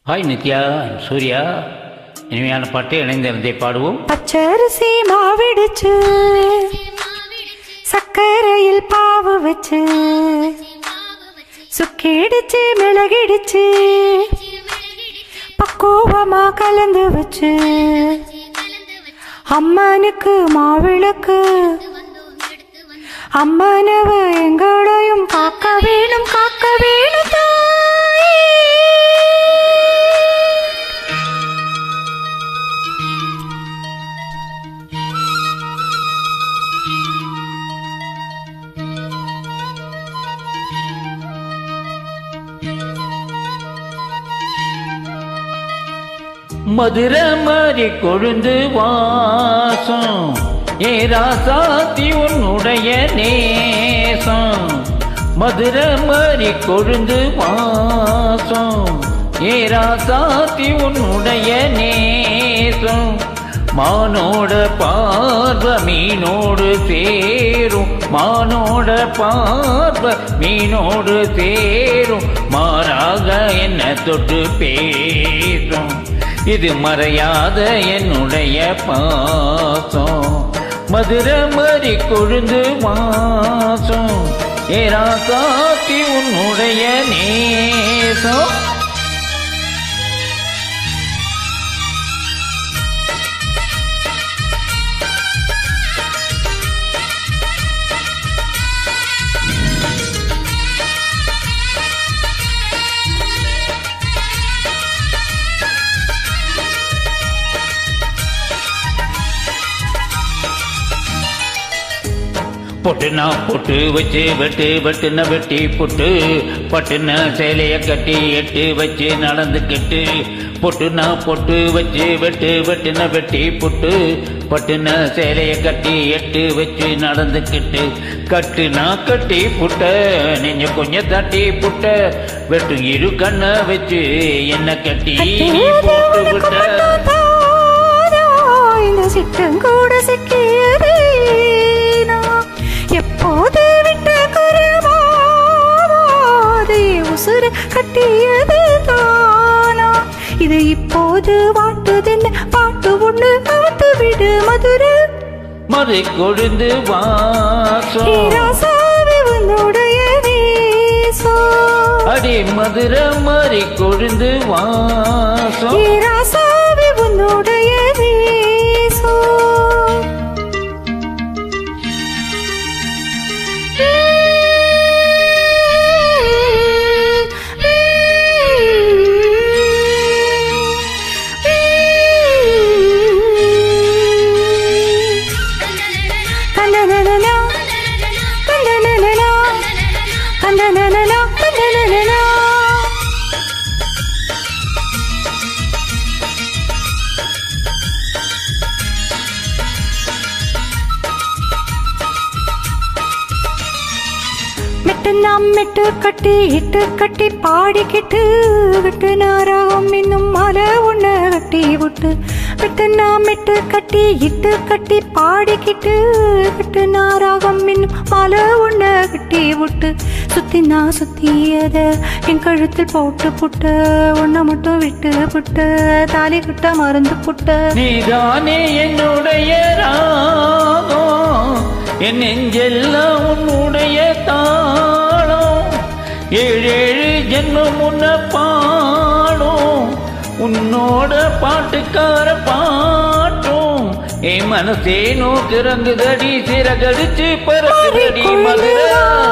Hi Nithya Surya இனிமையான பாட்டு இணைந்திருந்தே பாடுவோம் பச்சரிசி மாவிடுச்சு சக்கரையில் பாவு வச்சு சுக்கிடுச்சு மிளகிடுச்சு பக்குவமா கலந்து வச்சு அம்மனுக்கு மாவிளக்கு அம்மனவ எங்களையும் காக்க வேணும் காக்க வேணும் தாயே. மதுரை மாதிரி கொழுந்து வாசம் ஏ ராசாத்தி உன்னுடைய நேசம் மதுரை மாதிரி கொழுந்து வாசம் ஏ ராசாத்தி உன்னுடைய நேசம் மானோட பார்வ மீனோடு சேரும் மானோட பார்வ மீனோடு சேரும் மாறாக என்ன தொட்டு பேசும் இது மறையாத என்னுடைய பாசம் மதுரை மறி கொழுந்து வாசம் ஏரா காத்தி உன்னுடைய நேசம் பொட்டுனா பொட்டு வச்சு வெட்டு வெட்டுன வெட்டி புட்டு பட்டுன சேலைய கட்டி எட்டு வச்சு நடந்துக்கிட்டு பொட்டுனா பொட்டு வச்சு வெட்டு வெட்டுன வெட்டி புட்டு பட்டுன சேலைய கட்டி எட்டு வச்சு நடந்துக்கிட்டு கட்டுனா கட்டி புட்ட நீங்க கொஞ்சம் தட்டி புட்ட வெட்டு இரு கண்ண வச்சு என்ன கட்டி நீ போட்டு விட்ட இந்த சிட்டம் கூட சிக்கியதே நான் எப்போது விட்ட குருவாதே உசுறு கட்டியது தானா இது இப்போது வாட்டுதென்ன பாட்டு ஒண்ணு பாட்டு விடு மதுரை மறு கொழுந்து வாசம் ராசாவி உன்னுடைய நேசம் அடி மதுரை மாறி கொழுந்து வாசம் ராசாவி உன்னுடைய நேசம் கண்டனனா கண்டனனா கண்டனனா கண்டனனா மெட்டு நாம் மெட்டு கட்டி இட்டு கட்டி பாடிக்கிட்டு விட்டு நாராகம் இன்னும் மலை ஒண்ணு கட்டி விட்டு விட்டு நாம் மெட்டு கட்டி இட்டு கட்டி பாடிக்கிட்டு விட்டு நாராகம் இன்னும் மலை ஒண்ணு கட்டி விட்டு சுத்தி நான் சுத்தியத என் கழுத்தில் போட்டு புட்ட ஒன்ன மட்டும் விட்டு புட்ட தாலி கிட்ட மறந்து புட்ட நீதானே என்னுடைய ராகம் என் நெஞ்செல்லாம் உன்னுடைய தாளம் ஏழேழு ஜென்மம் உன்ன பாடும் உன்னோட பாட்டுக்கார பாட்டும் என் மனசே நோக்கிறங்குதடி சிறகடிச்சு பறக்குதடி மதுரை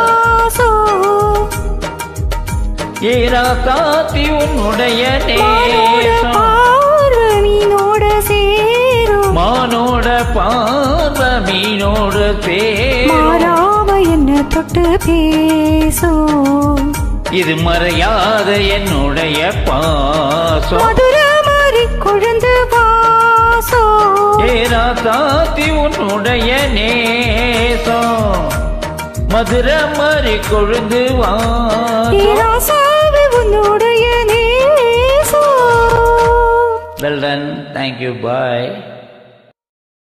ஏரா சாத்தி உன்னுடைய நேசம் மீனோட சேரும் மானோட பார்வ மீனோட சேரும் மாறாம என்ன தொட்டு பேசும் இது மறையாத என்னுடைய பாசம் மதுரை மாறி கொழுந்து வாசம் ஏரா சாத்தி உன்னுடைய நேசம் மதுரை மாறி கொழுந்து வா ராசாவி உன்னுடைய நேசம் வெல் டன் தேங்க்யூ பாய்